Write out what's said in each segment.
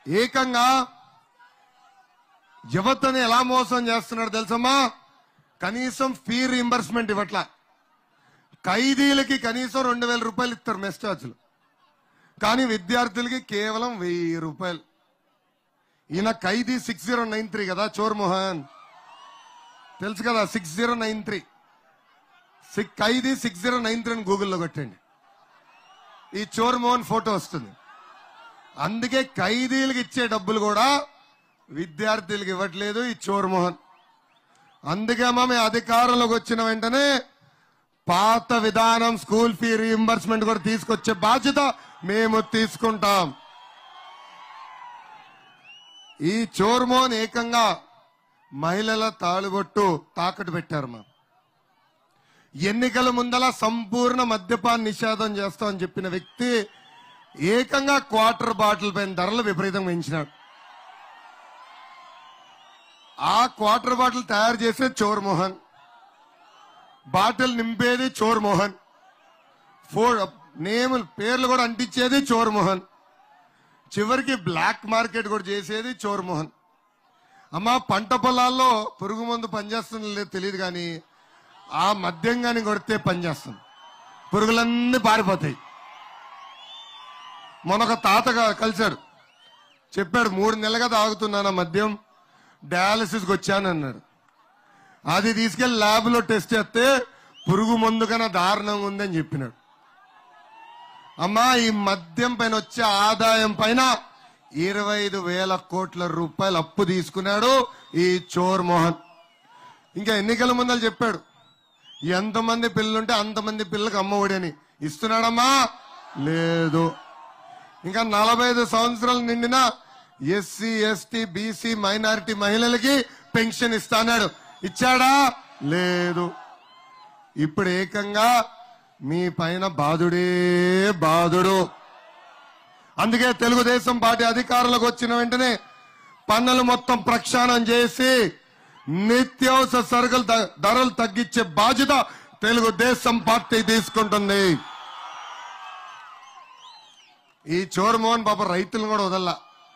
ఏకంగా యువతని ఎలా మోసం చేస్తున్నాడు తెలుసమ్మా కనీసం ఫీ రీంబర్స్మెంట్ ఇవ్వట్లా ఖైదీలకి కనీసం రెండు వేల రూపాయలు ఇస్తారు మెస్ ఛార్జీలు కానీ విద్యార్థులకి కేవలం వెయ్యి రూపాయలు ఈయన ఖైదీ సిక్స్ జీరో నైన్ త్రీ కదా చోర్ మోహన్ తెలుసు కదా six zero nine three six ఖైదీ సిక్స్ జీరో నైన్ త్రీ అని గూగుల్లో కొట్టండి ఈ చోర్ మోహన్ ఫోటో వస్తుంది అందుకే ఖైదీలకు ఇచ్చే డబ్బులు కూడా విద్యార్థులకు ఇవ్వట్లేదు ఈ చోర్ మోహన్ అందుకే మా మేము అధికారంలోకి వచ్చిన వెంటనే పాత విధానం స్కూల్ ఫీ రీఎంబర్స్మెంట్ కూడా తీసుకొచ్చే బాధ్యత మేము తీసుకుంటాం ఈ చోర్మోన్ ఏకంగా మహిళల తాళుబొట్టు తాకట్టు పెట్టారు మా ఎన్నికల ముందల సంపూర్ణ మద్యపాన్ నిషేధం చేస్తామని చెప్పిన వ్యక్తి ఏకంగా క్వార్టర్ బాటిల్ పైన ధరలు విపరీతంగా పెంచినాడు ఆ క్వార్టర్ బాటిల్ తయారు చేసే చోర్ మోహన్ బాటిల్ నింపేది చోర్ మోహన్ ఫో నేములు పేర్లు కూడా అంటించేది చోర్ మోహన్ చివరికి బ్లాక్ మార్కెట్ కూడా చేసేది చోర్ మోహన్ అమ్మా పంట పొలాల్లో పురుగు మందు పనిచేస్తుందో లేదో తెలియదు కానీ ఆ మద్యం కానీ కొడితే పనిచేస్తుంది పురుగులన్నీ పారిపోతాయి మొనొక తాతగా కలిశాడు చెప్పాడు మూడు నెలలుగా తాగుతున్నాను ఆ మద్యం డయాలసిస్కి వచ్చాను అన్నాడు అది తీసుకెళ్లి ల్యాబ్ లో టెస్ట్ చేస్తే పురుగు మందు కన్నా దారుణంగా ఉందని చెప్పినాడు అమ్మా ఈ మద్యం పైన వచ్చే ఆదాయం పైన ఇరవై ఐదు వేల కోట్ల రూపాయలు అప్పు తీసుకున్నాడు ఈ చోర్ మోహన్ ఇంకా ఎన్నికల ముందలు చెప్పాడు ఎంతమంది పిల్లలుంటే అంతమంది పిల్లలకు అమ్మఒడి అని ఇస్తున్నాడమ్మా లేదు ఇంకా నలభై ఐదు సంవత్సరాలు నిండిన ఎస్సీ ఎస్టీ బీసీ మైనారిటీ మహిళలకి పెన్షన్ ఇస్తాన్నాడు ఇచ్చాడా లేదు ఇప్పుడు ఏకంగా మీ పైన బాధుడే బాధుడు అందుకే తెలుగుదేశం పార్టీ అధికారంలోకి వచ్చిన వెంటనే పన్నులు మొత్తం ప్రక్షాళన చేసి నిత్యావసర సరుకులు ద- ధరలు తగ్గించే బాధ్యత తెలుగుదేశం పార్టీ తీసుకుంటుంది ఈ చోరమోహన్ బాబు రైతులను కూడా వదల్లా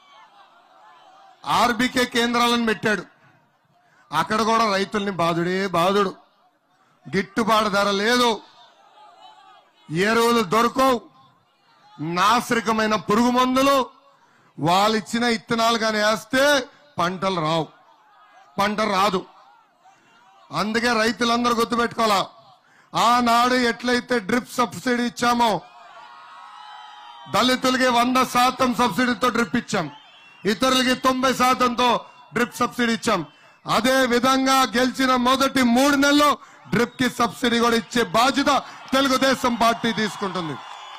ఆర్బీకే కేంద్రాలను పెట్టాడు అక్కడ కూడా రైతుల్ని బాధుడే బాధుడు గిట్టుబాటు ధర లేదు ఎరువులు దొరకవు నాశరికమైన పురుగు మందులు వాళ్ళు ఇచ్చిన ఇత్తనాలు కానీ వేస్తే పంటలు రావు పంట రాదు అందుకే రైతులందరూ గుర్తుపెట్టుకోవాలా ఆనాడు ఎట్లయితే డ్రిప్ సబ్సిడీ ఇచ్చామో దళితులకి వంద శాతం సబ్సిడీతో డ్రిప్ ఇచ్చాం ఇతరులకి తొంభై శాతంతో డ్రిప్ సబ్సిడీ ఇచ్చాం అదే విధంగా గెలిచిన మొదటి మూడు నెలల్లో డ్రిప్ కి సబ్సిడీ కూడా ఇచ్చే బాధ్యత తెలుగుదేశం పార్టీ తీసుకుంటుంది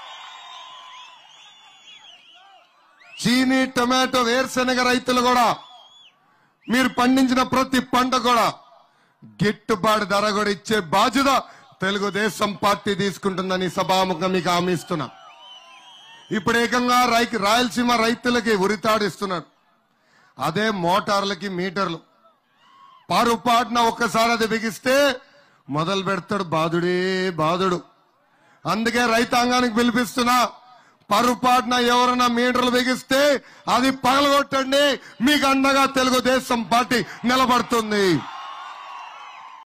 చీనీ టొమాటో వేరుశెనగ రైతులు కూడా మీరు పండించిన ప్రతి పంట కూడా గిట్టుబాటు ధర కూడా ఇచ్చే బాధ్యత తెలుగుదేశం పార్టీ తీసుకుంటుందని సభాముఖం మీకు హామీ ఇస్తున్నా ఇప్పుడు ఏకంగా రైకి రాయలసీమ రైతులకి ఉరితాడిస్తున్నారు అదే మోటార్లకి మీటర్లు పారుపాటున ఒక్కసారి అది బిగిస్తే మొదలు పెడతాడు బాధుడే బాధుడు అందుకే రైతాంగానికి పిలిపిస్తున్నా పరుపాటున ఎవరైనా మీటర్లు బిగిస్తే అది పగలగొట్టండి మీకు అండగా తెలుగుదేశం పార్టీ నిలబడుతుంది